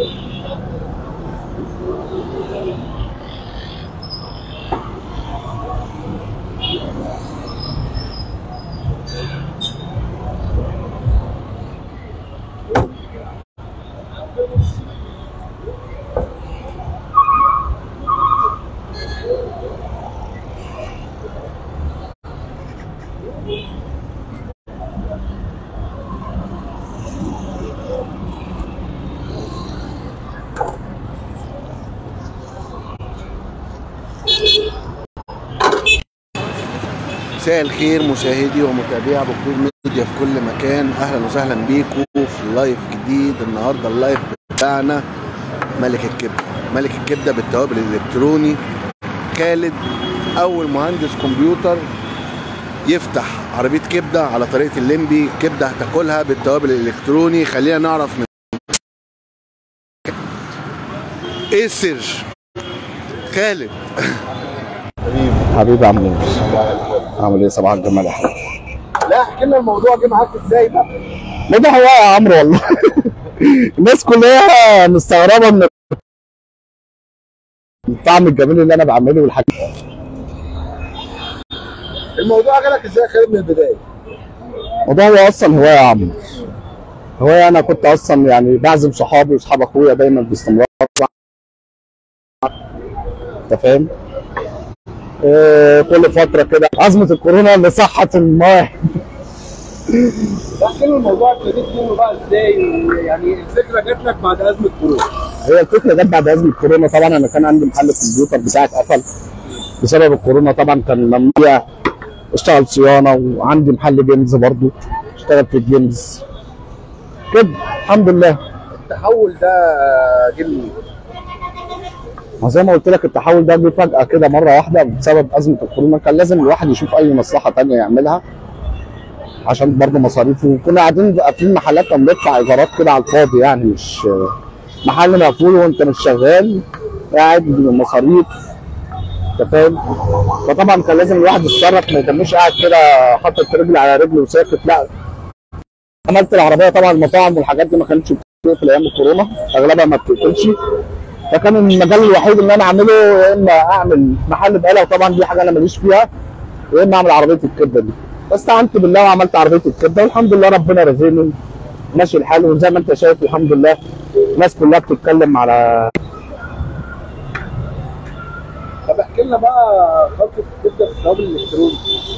مساء الخير مشاهدي ومتابعي ابو كبير ميديا في كل مكان اهلا وسهلا بيكم في لايف جديد النهارده اللايف بتاعنا ملك الكبده ملك الكبده بالتوابل الالكتروني خالد اول مهندس كمبيوتر يفتح عربيه كبده على طريقه الليمبي كبده هتاكلها بالتوابل الالكتروني خلينا نعرف من ايه السر خالد حبيبي عامل ايه؟ عامل ايه صباح الجمال يا حبيبي؟ لا احكي لنا الموضوع جه معاك ازاي بقى ما ده هو يا عمرو والله الناس كلها مستغربه من الطعم الجميل اللي انا بعمله والحاجات الموضوع جالك ازاي يا خالد من البدايه الموضوع هو اصلا هوايه يا عمرو هوايه انا كنت اصلا يعني بعزم صحابي واصحاب اخويا دايما باستمرار انت فاهم؟ إيه كل فتره كده ازمه الكورونا اللي صحت الماء احكي لنا الموضوع ابتديت منه بقى ازاي يعني الفكره جات لك بعد ازمه كورونا هي الفكره جت بعد ازمه كورونا طبعا انا كان عندي محل الكمبيوتر بتاعي اتقفل بسبب الكورونا طبعا كان ممنوع اشتغل صيانه وعندي محل جيمز برضو اشتغل في الجيمز كده الحمد لله التحول ده جه منين؟ ما زي ما قلت لك التحول ده جه فجاه كده مره واحده بسبب ازمه الكورونا كان لازم الواحد يشوف اي مصلحه تانية يعملها عشان برضه مصاريفه كنا قاعدين قافلين محلات كنا بندفع ايجارات كده على الفاضي يعني مش محل مقفول وانت مش شغال قاعد بمصاريف انت فاهم فطبعا كان لازم الواحد يتصرف ما يتمش قاعد كده حاطط رجل على رجل وساكت لا عملت العربيه طبعا المطاعم والحاجات دي ما كانتش بتقفل ايام الكورونا اغلبها ما بتقفلش فكان المجال الوحيد اللي انا اعمله يا اما اعمل محل بقاله وطبعا دي حاجه انا ماليش فيها يا اما اعمل عربيه الكبده دي فاستعنت بالله وعملت عربيه الكبده والحمد لله ربنا رزقني ماشي الحال وزي ما انت شايف الحمد لله الناس كلها بتتكلم على طب احكي لنا بقى خطوه الكبده في التوابل الالكتروني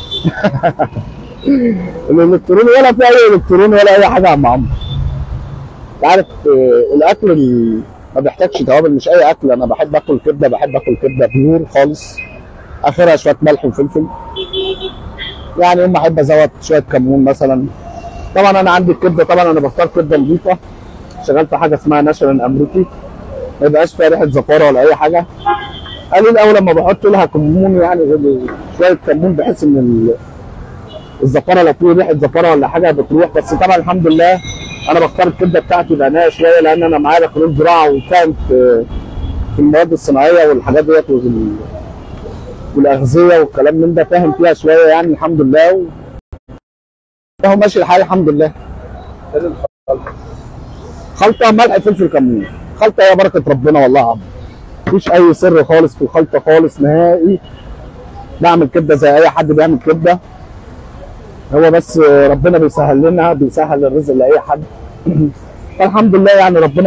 الالكتروني ولا في اي الكتروني ولا اي حاجه يا عم عمرو انت عارف آه، الاكل ال- ما بيحتاجش توابل مش اي اكل انا بحب اكل كبده بحب اكل كبده بيور خالص اخرها شويه ملح وفلفل يعني يوم ما احب ازود شويه كمون مثلا طبعا انا عندي الكبده طبعا انا بختار كبده نظيفه شغال في حاجه اسمها ناشونال امريكي ما يبقاش فيها ريحه زفاره ولا اي حاجه قليل قوي لما بحط لها كمون يعني غير شويه كمون بحيث ان ال- الزفاره لو في ريحه زفاره ولا حاجه بتروح بس طبعا الحمد لله انا بختار الكبده بتاعتي بعنايه شويه لان انا معايا بكالوريوس زراعه وفاهم في في المواد الصناعيه والحاجات ديت وال- والاغذيه والكلام من ده فاهم فيها شويه يعني الحمد لله و... هو ماشي الحال الحمد لله خلطه ملح فلفل كمون خلطه يا بركه ربنا والله يا عم مفيش اي سر خالص في الخلطه خالص نهائي بعمل كبده زي اي حد بيعمل كبده هو بس ربنا بيسهل لنا بيسهل الرزق لاي حد فالحمد لله يعني ربنا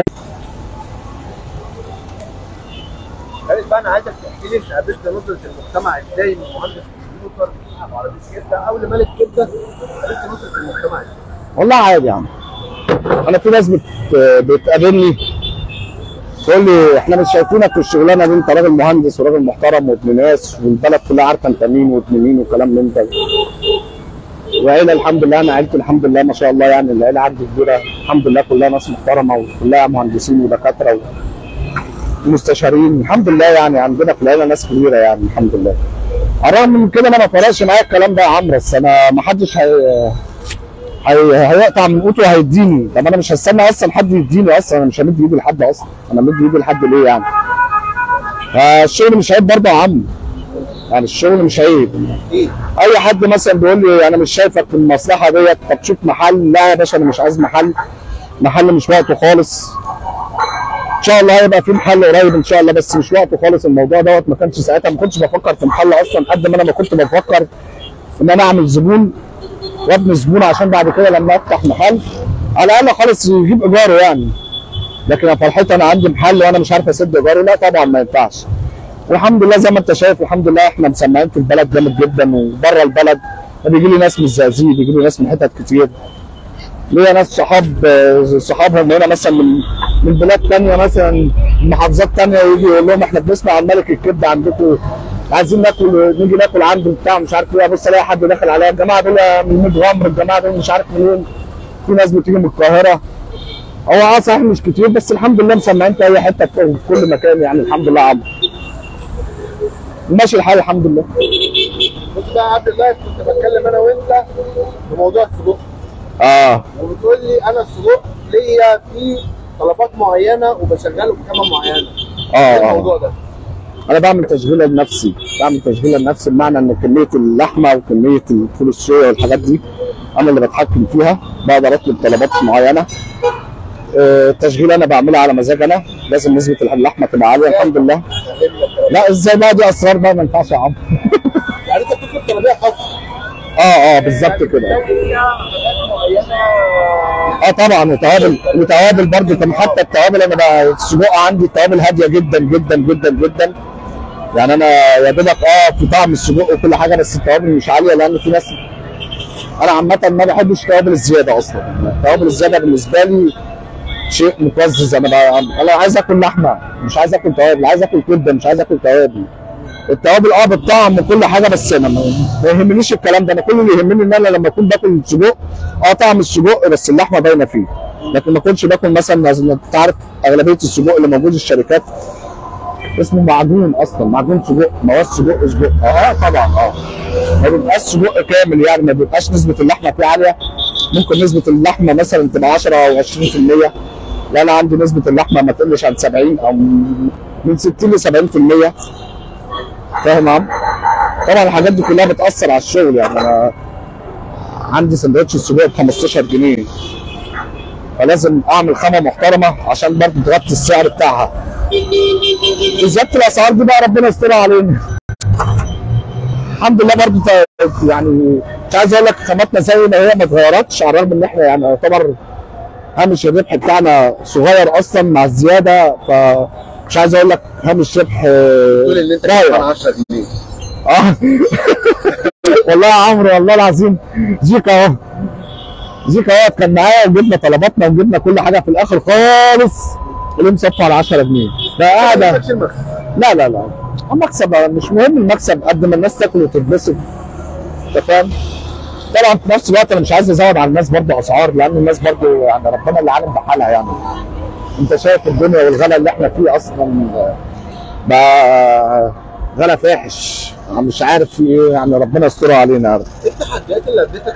خالد بقى انا عايزك تحكي لي انت قابلت نظره المجتمع ازاي من مهندس كمبيوتر يفتح عربيه كبده او لملك كبده قابلت نظره المجتمع ازاي؟ والله عادي يا عم انا في ناس بت... بتقابلني تقول لي احنا مش شايفينك في الشغلانه دي انت راجل مهندس وراجل محترم وابن ناس والبلد كلها عارفه انت مين وابن مين وكلام من ده وعيله الحمد لله انا عيلتي الحمد لله ما شاء الله يعني العيله عندي كبيره الحمد لله كلها ناس محترمه وكلها مهندسين ودكاتره و... ومستشارين الحمد لله يعني عندنا في العيله ناس كبيره يعني الحمد لله على الرغم من كده انا ما فرقش معايا الكلام ده يا عمرو بس انا ما حدش هي... هي... هيقطع من قوته وهيديني طب انا مش هستنى اصلا حد يديني اصلا انا مش همد ايدي لحد اصلا انا مد ايدي لحد ليه يعني فالشغل مش عيب برضه يا عم يعني الشغل مش عيب ايه؟ اي حد مثلا بيقول لي انا مش شايفك في المصلحه ديت طب شوف محل لا يا باشا انا مش عايز محل محل مش وقته خالص ان شاء الله هيبقى في محل قريب ان شاء الله بس مش وقته خالص الموضوع دوت ما كانش ساعتها ما كنتش بفكر في محل اصلا قد ما انا ما كنت بفكر ان انا اعمل زبون وابني زبون عشان بعد كده لما افتح محل على الاقل خالص يجيب ايجاره يعني لكن يا فرحتي انا عندي محل وانا مش عارف اسد ايجاره لا طبعا ما ينفعش والحمد لله زي ما انت شايف الحمد لله احنا مسمعين في البلد جامد جدا وبره البلد بيجي لي ناس من الزقازيق بيجي لي ناس من حتت كتير ليا ناس صحاب آه، صحابهم هنا مثلا من من بلاد تانية مثلا من محافظات تانية ويجي يقول لهم احنا بنسمع عن ملك الكبده عندكم عايزين ناكل نيجي ناكل عنده بتاع مش عارف ايه ابص الاقي حد داخل عليا الجماعه دول من ميت غمر الجماعه دول مش عارف منين في ناس بتيجي من القاهره هو اه صحيح مش كتير بس الحمد لله مسمعين في اي حته في كل مكان يعني الحمد لله عمرو ماشي الحال الحمد لله بص بقى يا عبد الله كنت بتكلم انا وانت في موضوع السجق اه وبتقول لي انا السجق ليا في طلبات معينه وبشغله بخامه معينه اه ايه اه الموضوع ده؟ انا بعمل تشغيله لنفسي بعمل تشغيله لنفسي بمعنى ان كميه اللحمه وكميه الفول الصويا والحاجات دي انا اللي بتحكم فيها بقدر اطلب طلبات معينه آه، التشغيل انا بعملها على مزاج انا لازم نسبه اللحمه تبقى عاليه الحمد لله لا ازاي بقى دي اسرار بقى ما ينفعش يا عم يعني انت بتطلب طلبيه خاصه اه اه بالظبط كده لو ليها حاجات معينه اه طبعا وتوابل وتوابل برضه كان حتى التوابل انا بقى السجق عندي التوابل هاديه جدا جدا جدا جدا يعني انا يا دوبك اه في طعم السجق وكل حاجه بس التوابل مش عاليه لان في ناس انا عامه ما بحبش التوابل الزياده اصلا التوابل الزياده بالنسبه لي شيء مقزز انا بقى انا عايز اكل لحمه مش عايز اكل توابل عايز اكل كبده مش عايز اكل توابل التوابل اه بالطعم وكل حاجه بس انا ما ما يهمنيش الكلام ده انا كل اللي يهمني ان انا لما اكون باكل سجق اه طعم السجق بس اللحمه باينه فيه لكن ما اكونش باكل مثلا انت عارف اغلبيه السجق اللي موجود في الشركات اسمه معجون اصلا معجون سجق مواد سجق سجق اه طبعا اه ما بيبقاش سجق كامل يعني ما بيبقاش نسبه اللحمه فيه عاليه ممكن نسبه اللحمه مثلا تبقى 10 او 20% لا انا عندي نسبه اللحمه ما تقلش عن 70 او من 60 ل 70% فاهم يا عم؟ طبعا الحاجات دي كلها بتاثر على الشغل يعني انا عندي سندوتش السجق ب 15 جنيه فلازم اعمل خامه محترمه عشان برضه تغطي السعر بتاعها زياده الاسعار دي بقى ربنا يسترها علينا الحمد لله برضه ت- يعني مش عايز اقول لك خاماتنا زي ما هي ما اتغيرتش على الرغم ان احنا يعني يعتبر هامش الربح بتاعنا صغير اصلا مع الزياده فمش عايز اقول لك هامش ربح آه، تقول ان انت رايح. كسبان 10 جنيه اه والله يا عمرو والله العظيم جيك اهو جيك اهو كان معايا وجبنا طلباتنا وجبنا كل حاجه في الاخر خالص اللي مصفى على 10 جنيه ده قاعده نفس المكسب. لا لا لا المكسب مش مهم المكسب قد ما الناس تاكل وتتبسط انت فاهم؟ طبعا في نفس الوقت انا مش عايز ازود على الناس برضه اسعار لان الناس برضه يعني ربنا اللي عالم بحالها يعني انت شايف الدنيا والغلا اللي احنا فيه اصلا بقى غلا فاحش أنا مش عارف في ايه يعني ربنا يسترها علينا يا رب ايه التحديات اللي قابلتك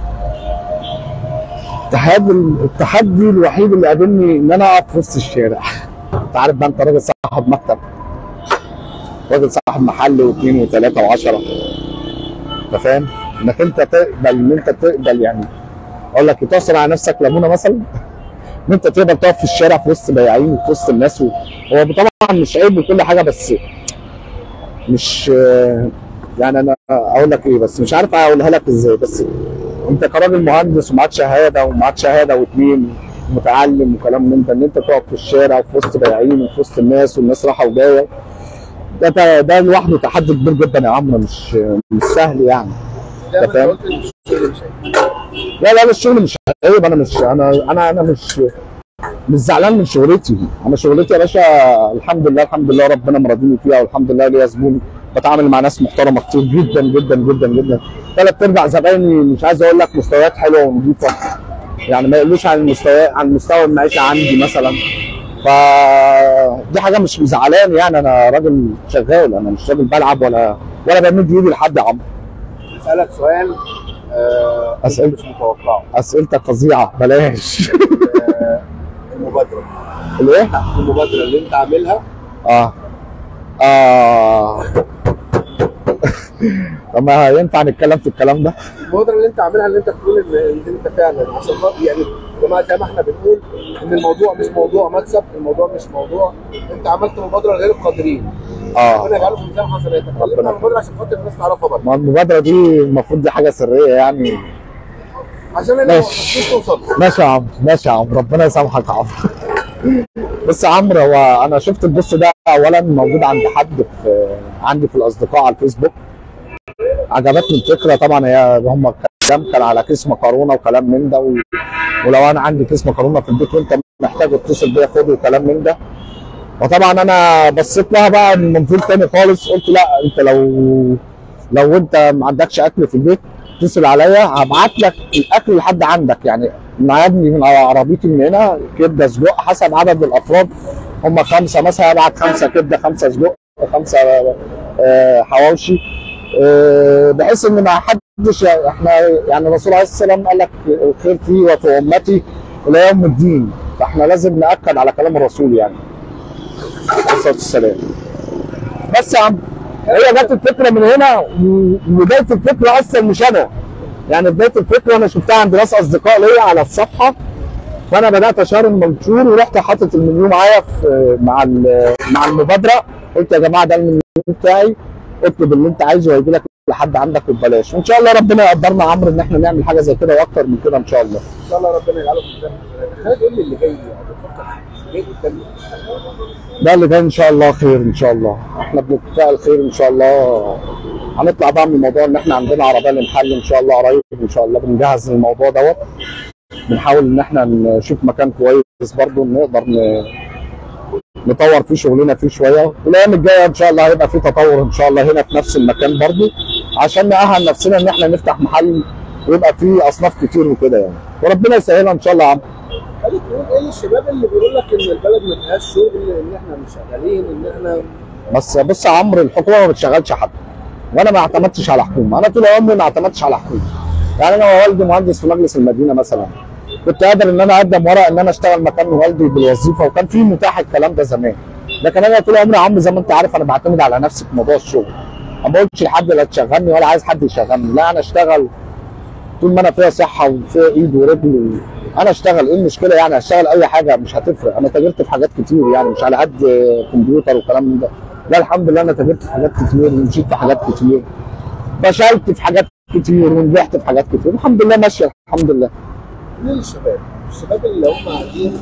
التحدي التحدي الوحيد اللي قابلني ان انا اقف في وسط الشارع انت عارف بقى انت راجل صاحب مكتب راجل صاحب محل واثنين وثلاثه وعشره انت فاهم؟ انك انت تقبل ان انت تقبل يعني اقول لك تعصر على نفسك ليمونه مثلا ان انت تقدر تقف في الشارع في وسط بياعين وفي وسط الناس و... هو طبعا مش عيب وكل حاجه بس مش يعني انا اقول لك ايه بس مش عارف اقولها لك ازاي بس انت كراجل مهندس ومعاك شهاده ومعاك شهاده واثنين متعلم وكلام من ده ان انت تقف في الشارع وفي وسط بياعين وفي وسط الناس والناس رايحه وجايه ده ده, ده لوحده تحدي كبير جدا يا عمرو مش مش سهل يعني زي ما أنت انت فاهم؟ قلت إن الشغل مش عيب. لا لا لا الشغل مش عيب انا مش انا انا انا مش مش زعلان من شغلتي انا شغلتي يا باشا الحمد لله الحمد لله ربنا مرضيني فيها والحمد لله ليا زبون بتعامل مع ناس محترمه كتير جدا جدا جدا جدا ثلاث ارباع زبايني مش عايز اقول لك مستويات حلوه ونظيفه يعني ما يقلوش عن المستوى عن مستوى المعيشه عندي مثلا ف دي حاجه مش مزعلاني يعني انا راجل شغال انا مش راجل بلعب ولا ولا بمد ايدي لحد يا عم اسالك سؤال آه أنت أسأل. مش متوقعه اسئلتك فظيعه بلاش آه، المبادره الايه؟ المبادره اللي انت عاملها اه اه طب ما ينفع نتكلم في الكلام ده؟ المبادره اللي انت عاملها اللي انت بتقول ان إن انت فعلا عشان خاطر يعني يا جماعه زي ما احنا بنقول ان الموضوع مش موضوع مكسب الموضوع مش موضوع انت عملت مبادره لغير القادرين اه ربنا يجعله في ميزان حسناتك كلمنا عن المبادره عشان خاطر الناس تعرفها برضه ما المبادره دي المفروض دي حاجه سريه يعني عشان انا ماشي. مش توصل ماشي يا عمرو ماشي يا عمرو ربنا يسامحك يا عمرو بص يا عمرو هو انا شفت البوست ده اولا موجود عند حد في عندي في الاصدقاء على الفيسبوك عجبتني الفكره طبعا هي هم كلام كان على كيس مكرونه وكلام من ده و... ولو انا عندي كيس مكرونه في البيت وانت محتاج اتصل بيا خده وكلام من ده وطبعا انا بصيت لها بقى من منظور تاني خالص قلت لا انت لو لو انت ما عندكش اكل في البيت اتصل عليا هبعت لك الاكل لحد عندك يعني معادني من على عربيتي من هنا كبده سجق حسب عدد الافراد هم خمسه مثلا ابعت خمسه كبده خمسه سجق خمسه آه، حواوشي آه، بحيث ان ما حدش احنا يعني الرسول عليه الصلاه والسلام قال لك الخير في وفي امتي الى يوم الدين فاحنا لازم ناكد على كلام الرسول يعني عليه الصلاه والسلام بس يا عم هي جت الفكره من هنا و- وبدايه الفكره اصلا مش انا يعني بدايه الفكره انا شفتها عند ناس اصدقاء ليا على الصفحه فانا بدات اشار المنشور ورحت حاطط المنيو معايا في مع ال- مع المبادره قلت يا جماعه ده المنيو بتاعي اطلب اللي انت عايزه وهيجي لك لحد عندك ببلاش وان شاء الله ربنا يقدرنا يا عمرو ان احنا نعمل حاجه زي كده واكتر من كده ان شاء الله ان شاء الله ربنا يجعله في ميزان حسناتك خالد قول لي اللي جاي بتفكر جاي قدام ده اللي جاي ان شاء الله خير ان شاء الله احنا بنتفائل خير ان شاء الله هنطلع بقى من الموضوع ان احنا عندنا عربيه للحل ان شاء الله قريب ان شاء الله بنجهز الموضوع دوت بنحاول ان احنا نشوف مكان كويس برضو نقدر ن... نطور فيه شغلنا فيه شويه والايام الجايه ان شاء الله هيبقى في تطور ان شاء الله هنا في نفس المكان برضو عشان نأهل نفسنا ان احنا نفتح محل ويبقى فيه اصناف كتير وكده يعني وربنا يسهلها ان شاء الله يا عم خالد تقول ايه للشباب اللي بيقول لك ان البلد ما فيهاش شغل ان احنا مش شغالين ان احنا بس بص يا عمرو الحكومه ما بتشغلش حد وانا ما اعتمدتش على حكومه انا طول عمري ما اعتمدتش على حكومه يعني انا ووالدي مهندس في مجلس المدينه مثلا كنت قادر ان انا اقدم ورق ان انا اشتغل مكان والدي بالوظيفه وكان في متاح الكلام ده زمان لكن انا طول عمري يا عم زي ما انت عارف انا بعتمد على نفسي في موضوع الشغل ما بقولش لحد لا تشغلني ولا عايز حد يشغلني لا انا اشتغل طول ما انا فيها صحه وفيها ايد ورجل انا اشتغل ايه المشكله يعني اشتغل اي حاجه مش هتفرق انا تاجرت في حاجات كتير يعني مش على قد كمبيوتر وكلام من ده لا الحمد لله انا تاجرت في حاجات كتير ومشيت في حاجات كتير فشلت في حاجات كتير ونجحت في حاجات كتير الحمد لله ماشيه الحمد لله ليه للشباب الشباب اللي هم قاعدين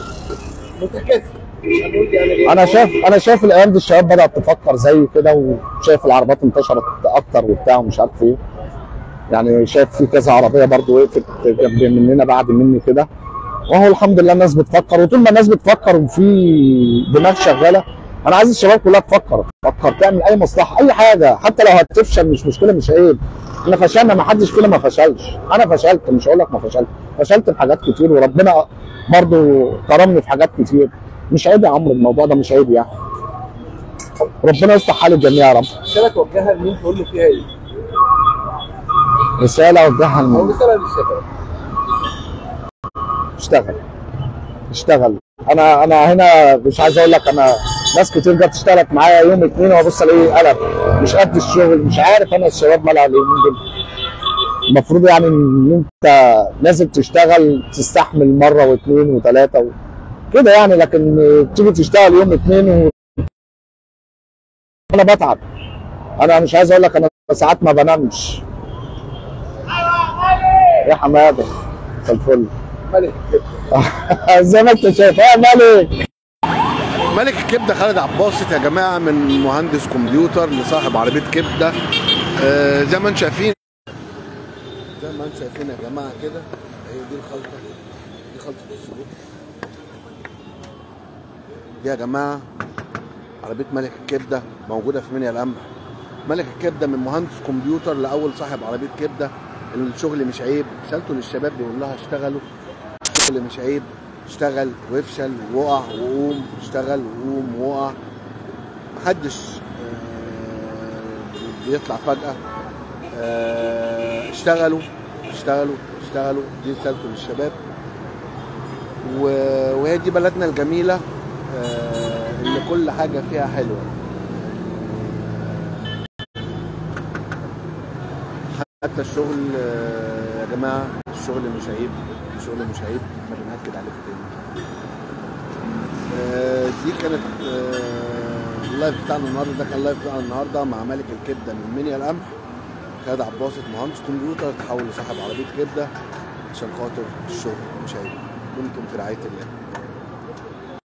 متكاتف مش هنقول دي انا ليه انا شايف انا شايف الايام دي الشباب بدات تفكر زي كده وشايف العربيات انتشرت اكتر وبتاع ومش عارف ايه يعني شايف في كذا عربيه برضو وقفت جنب مننا بعد مني كده وهو الحمد لله الناس بتفكر وطول ما الناس بتفكر وفي دماغ شغاله انا عايز الشباب كلها تفكر تفكر تعمل اي مصلحه اي حاجه حتى لو هتفشل مش مشكله مش عيب احنا فشلنا ما حدش فينا ما فشلش انا فشلت مش هقول لك ما فشلت فشلت في حاجات كتير وربنا برضو كرمني في حاجات كتير مش عيب يا عمرو الموضوع ده مش عيب يعني ربنا يصلح حال الجميع يا رب رساله توجهها لمين تقول له فيها ايه؟ رساله اوجهها او لمين رساله للشباب اشتغل اشتغل انا انا هنا مش عايز اقول لك انا ناس كتير جت اشتغلت معايا يوم اتنين وابص الاقيه قلب مش قد الشغل مش عارف انا الشباب مالها اليومين دول المفروض يعني ان انت لازم تشتغل تستحمل مره واثنين وثلاثه و... كده يعني لكن تيجي تشتغل يوم اتنين و... انا بتعب انا مش عايز اقول لك انا ساعات ما بنامش يا حماده مساء الفل ملك الكبده زي ما انت شايف يا ملك ملك الكبده خالد عباسط يا جماعه من مهندس كمبيوتر لصاحب عربيه كبده آه زي ما انتم شايفين زي ما انتم شايفين يا جماعه كده هي دي الخلطه دي خلطه السجق دي يا جماعه عربيه ملك الكبده موجوده في منيا القمح ملك الكبده من مهندس كمبيوتر لاول صاحب عربيه كبده الشغل مش عيب رسالته للشباب بيقول لها اشتغلوا الشغل مش عيب اشتغل وافشل ووقع وقوم اشتغل وقوم ووقع محدش آه، بيطلع فجأة آه، اشتغلوا اشتغلوا اشتغلوا دي رسالته للشباب و- وهي دي بلدنا الجميلة آه، اللي كل حاجة فيها حلوة حتى الشغل آه، يا جماعة الشغل مش عيب الشغل مش عيب احنا بنأكد عليه في تاني آه، دي كانت آه، اللايف بتاعنا النهارده ده كان اللايف بتاعنا النهارده مع ملك الكبده من منيا القمح خالد عباسط مهندس كمبيوتر تحول لصاحب عربيه كبده عشان خاطر الشغل مش عيب دمتم في رعايه الله